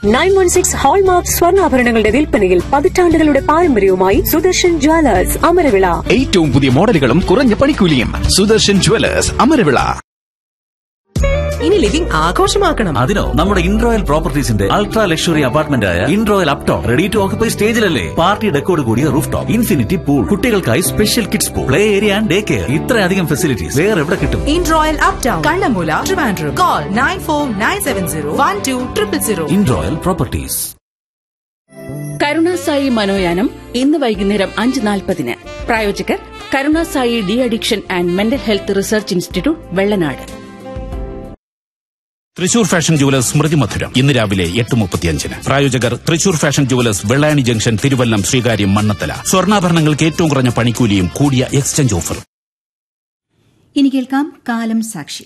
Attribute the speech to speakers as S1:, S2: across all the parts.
S1: nine one six hallmark സ്വർണ്ണാഭരണങ്ങളുടെ വിൽപ്പനയിൽ പതിറ്റാണ്ടുകളുടെ പാരമ്പര്യവുമായി സുദർശൻ ജ്വല്ലേഴ്സ് അമരവിള
S2: ഏറ്റവും പുതിയ മോഡലുകളും കുറഞ്ഞ പണിക്കൂലിയും സുദർശൻ ജുവലേഴ്സ് അമരവിള
S3: ഇനി ലിവിംഗ് ആഘോഷമാക്കണം
S4: അതിനോ നമ്മുടെ ഇൻട്രോയൽ പ്രോപ്പർട്ടീസിന്റെ അൾട്രാ ലക്ഷറി അപ്പാർട്ട്മെന്റ് ആയ Introyal uptown ready to occupy സ്റ്റേജിലല്ലേ പാർട്ടി ഡെക്കോട് കൂടിയ റൂഫ് ടോപ്പ് ഇൻഫിനിറ്റി പൂൾ കുട്ടികൾക്കായി special kids pool play area and day care ഇത്രയധികം ഫെസിലിറ്റീസ് വേറെ എവിടെ കിട്ടും
S3: Introyal uptown Kallamoola Trivandrum call nine four nine seven zero one two triple zero
S4: Introyal properties
S5: Karunasai Manoyanam ഇന്ന് വൈകുന്നേരം അഞ്ച് നാൽപ്പതിന് പ്രായോജകർ Karunasai de addiction and mental health research institute Vellanad
S6: Thrissur fashion jewellers Smrithi Madhuram ഇന്ന് രാവിലെ എട്ട് മുപ്പത്തിയഞ്ചിന് പ്രായോജകർ Thrissur fashion jewellers Vellayani junction Thiruvallam Sreekaryam Mannanthala സ്വർണ്ണാഭരണങ്ങൾക്ക് ഏറ്റവും കുറഞ്ഞ പണിക്കൂലിയും കൂടിയ എക്സ്ചേഞ്ച് ഓഫറും
S7: ഇനി കേൾക്കാം കാലം സാക്ഷി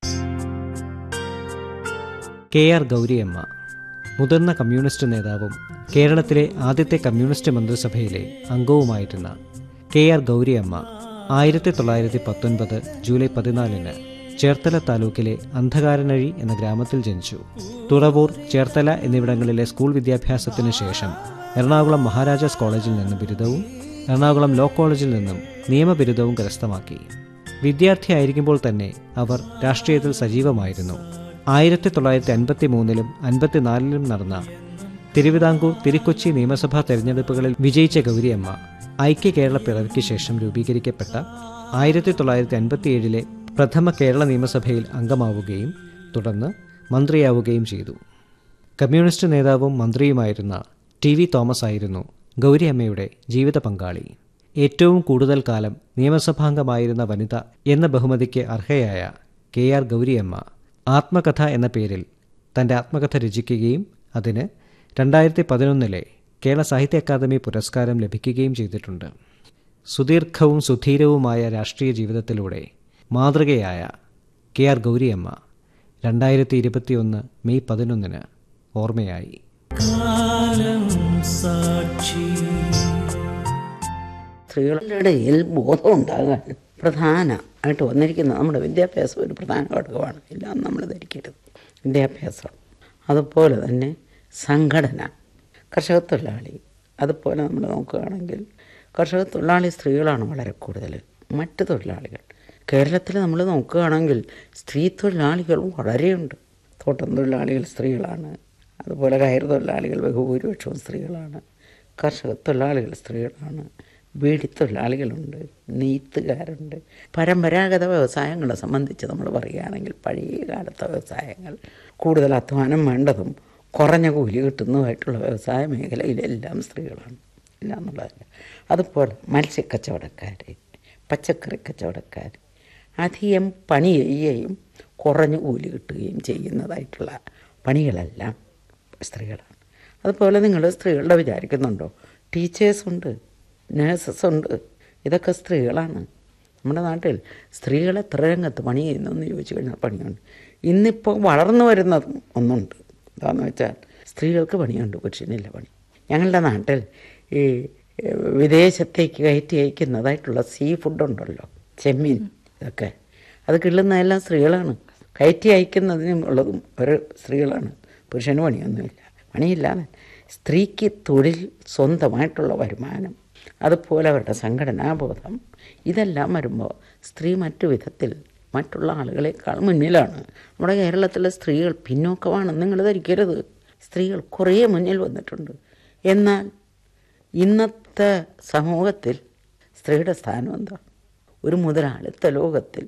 S8: കെ ആർ ഗൗരിയമ്മ മുതിർന്ന കമ്മ്യൂണിസ്റ്റ് നേതാവും കേരളത്തിലെ ആദ്യത്തെ കമ്മ്യൂണിസ്റ്റ് മന്ത്രിസഭയിലെ അംഗവുമായിരുന്ന കെ ആർ ഗൗരിയമ്മ ആയിരത്തി തൊള്ളായിരത്തി പത്തൊൻപത് ജൂലൈ പതിനാലിന് ചേർത്തല താലൂക്കിലെ അന്ധകാരനഴി എന്ന ഗ്രാമത്തിൽ ജനിച്ചു തുറവൂർ ചേർത്തല എന്നിവിടങ്ങളിലെ സ്കൂൾ വിദ്യാഭ്യാസത്തിന് ശേഷം എറണാകുളം മഹാരാജാസ് കോളേജിൽ നിന്ന് ബിരുദവും എറണാകുളം ലോ കോളേജിൽ നിന്നും നിയമബിരുദവും കരസ്ഥമാക്കി വിദ്യാർത്ഥിയായിരിക്കുമ്പോൾ തന്നെ അവർ രാഷ്ട്രീയത്തിൽ സജീവമായിരുന്നു ആയിരത്തി തൊള്ളായിരത്തി അൻപത്തി മൂന്നിലും അൻപത്തിനാലിലും നടന്ന തിരുവിതാംകൂർ തിരുക്കൊച്ചി നിയമസഭാ തെരഞ്ഞെടുപ്പുകളിൽ വിജയിച്ച ഗൗരിയമ്മ ഐക്യ കേരള പിറവിക്ക് ശേഷം രൂപീകരിക്കപ്പെട്ട ആയിരത്തി തൊള്ളായിരത്തി അൻപത്തിയേഴിലെ പ്രഥമ കേരള നിയമസഭയിൽ അംഗമാവുകയും തുടർന്ന് മന്ത്രിയാവുകയും ചെയ്തു കമ്മ്യൂണിസ്റ്റ് നേതാവും മന്ത്രിയുമായിരുന്ന ടി വി തോമസ് ആയിരുന്നു ഗൗരിയമ്മയുടെ ജീവിത പങ്കാളി ഏറ്റവും കൂടുതൽ കാലം നിയമസഭാംഗമായിരുന്ന വനിത എന്ന ബഹുമതിക്ക് അർഹയായ കെ ആർ ഗൗരിയമ്മ ആത്മകഥ എന്ന പേരിൽ തൻ്റെ ആത്മകഥ രചിക്കുകയും അതിന് രണ്ടായിരത്തി പതിനൊന്നിലെ കേരള സാഹിത്യ അക്കാദമി പുരസ്കാരം ലഭിക്കുകയും ചെയ്തിട്ടുണ്ട് സുദീർഘവും സുധീരവുമായ രാഷ്ട്രീയ ജീവിതത്തിലൂടെ മാതൃകയായ കെ ആർ ഗൗരിയമ്മ രണ്ടായിരത്തി ഇരുപത്തിയൊന്ന് മെയ് പതിനൊന്നിന് ഓർമ്മയായി
S9: സ്ത്രീകളുടെ ഇടയിൽ ബോധം ഉണ്ടാകാൻ പ്രധാനമായിട്ട് വന്നിരിക്കുന്നത് നമ്മുടെ വിദ്യാഭ്യാസം ഒരു പ്രധാന ഘടകമാണ് ഇല്ലാന്ന് നമ്മൾ ധരിക്കരുത് വിദ്യാഭ്യാസം അതുപോലെ തന്നെ സംഘടന കർഷക തൊഴിലാളി അതുപോലെ നമ്മൾ നോക്കുകയാണെങ്കിൽ കർഷക തൊഴിലാളി സ്ത്രീകളാണ് വളരെ കൂടുതൽ മറ്റ് തൊഴിലാളികൾ കേരളത്തിൽ നമ്മൾ നോക്കുകയാണെങ്കിൽ സ്ത്രീ തൊഴിലാളികളും വളരെയുണ്ട് തോട്ടം തൊഴിലാളികൾ സ്ത്രീകളാണ് അതുപോലെ കയർ തൊഴിലാളികൾ ബഹുഭൂരിപക്ഷവും സ്ത്രീകളാണ് കർഷക തൊഴിലാളികൾ സ്ത്രീകളാണ് ബീഡി തൊഴിലാളികളുണ്ട് നെയ്ത്തുകാരുണ്ട് പരമ്പരാഗത വ്യവസായങ്ങളെ സംബന്ധിച്ച് നമ്മൾ പറയുകയാണെങ്കിൽ പഴയ കാലത്തെ വ്യവസായങ്ങൾ കൂടുതൽ അധ്വാനം വേണ്ടതും കുറഞ്ഞ കൂലി കിട്ടുന്നതുമായിട്ടുള്ള വ്യവസായ മേഖലയിലെല്ലാം സ്ത്രീകളാണ് ഇല്ല എന്നുള്ളതല്ല അതുപോലെ മത്സ്യക്കച്ചവടക്കാർ പച്ചക്കറി കച്ചവടക്കാർ അധികം പണി ചെയ്യുകയും കുറഞ്ഞ കൂലി കിട്ടുകയും ചെയ്യുന്നതായിട്ടുള്ള പണികളെല്ലാം സ്ത്രീകളാണ് അതുപോലെ നിങ്ങൾ സ്ത്രീകളുടെ വിചാരിക്കുന്നുണ്ടോ ടീച്ചേഴ്സുണ്ട് നേഴ്സസ് ഉണ്ട് ഇതൊക്കെ സ്ത്രീകളാണ് നമ്മുടെ നാട്ടിൽ സ്ത്രീകൾ എത്ര രംഗത്ത് പണി ചെയ്യുന്നു എന്ന് ചോദിച്ചു കഴിഞ്ഞാൽ പണിയുണ്ട് ഇന്നിപ്പോൾ വളർന്നു വരുന്നതും ഒന്നുണ്ട് എന്താണെന്ന് വെച്ചാൽ സ്ത്രീകൾക്ക് പണിയുണ്ട് പുരുഷനില്ല പണി ഞങ്ങളുടെ നാട്ടിൽ ഈ വിദേശത്തേക്ക് കയറ്റി അയക്കുന്നതായിട്ടുള്ള സീ ഫുഡ് ഉണ്ടല്ലോ ചെമ്മീൻ ഇതൊക്കെ അത് കിള്ളുന്നതെല്ലാം സ്ത്രീകളാണ് കയറ്റി അയക്കുന്നതിനും ഉള്ളതും ഒരു സ്ത്രീകളാണ് പുരുഷന് പണിയൊന്നുമില്ല പണിയില്ലാതെ സ്ത്രീക്ക് തൊഴിൽ സ്വന്തമായിട്ടുള്ള വരുമാനം അതുപോലെ അവരുടെ സംഘടനാബോധം ഇതെല്ലാം വരുമ്പോൾ സ്ത്രീ മറ്റു വിധത്തിൽ മറ്റുള്ള ആളുകളെക്കാൾ മുന്നിലാണ് നമ്മുടെ കേരളത്തിലെ സ്ത്രീകൾ പിന്നോക്കമാണെന്ന് നിങ്ങൾ ധരിക്കരുത് സ്ത്രീകൾ കുറേ മുന്നിൽ വന്നിട്ടുണ്ട് എന്നാൽ ഇന്നത്തെ സമൂഹത്തിൽ സ്ത്രീയുടെ സ്ഥാനം എന്താ ഒരു മുതലാളിത്ത ലോകത്തിൽ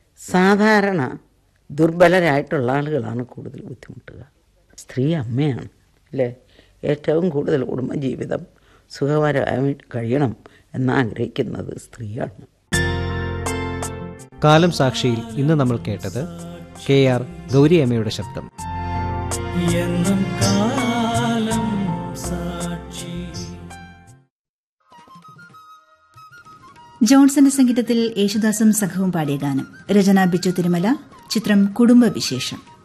S9: സാധാരണ ദുർബലരായിട്ടുള്ള ആളുകളാണ് കൂടുതൽ ബുദ്ധിമുട്ടുക സ്ത്രീ അമ്മയാണ് അല്ലേ ഏറ്റവും കൂടുതൽ കുടുംബജീവിതം സുഖകരമായി കഴിയണം എന്നാഗ്രഹിക്കുന്നത് സ്ത്രീയാണ്
S8: കാലം സാക്ഷിയിൽ ഇന്ന് നമ്മൾ കേട്ടത് കെ ആർ ഗൗരിയമ്മയുടെ ശബ്ദം
S7: ജോൺസന്റെ സംഗീതത്തിൽ യേശുദാസും സംഘവും പാടിയ ഗാനം രചന ബിജു തിരുമല ചിത്രം കുടുംബവിശേഷം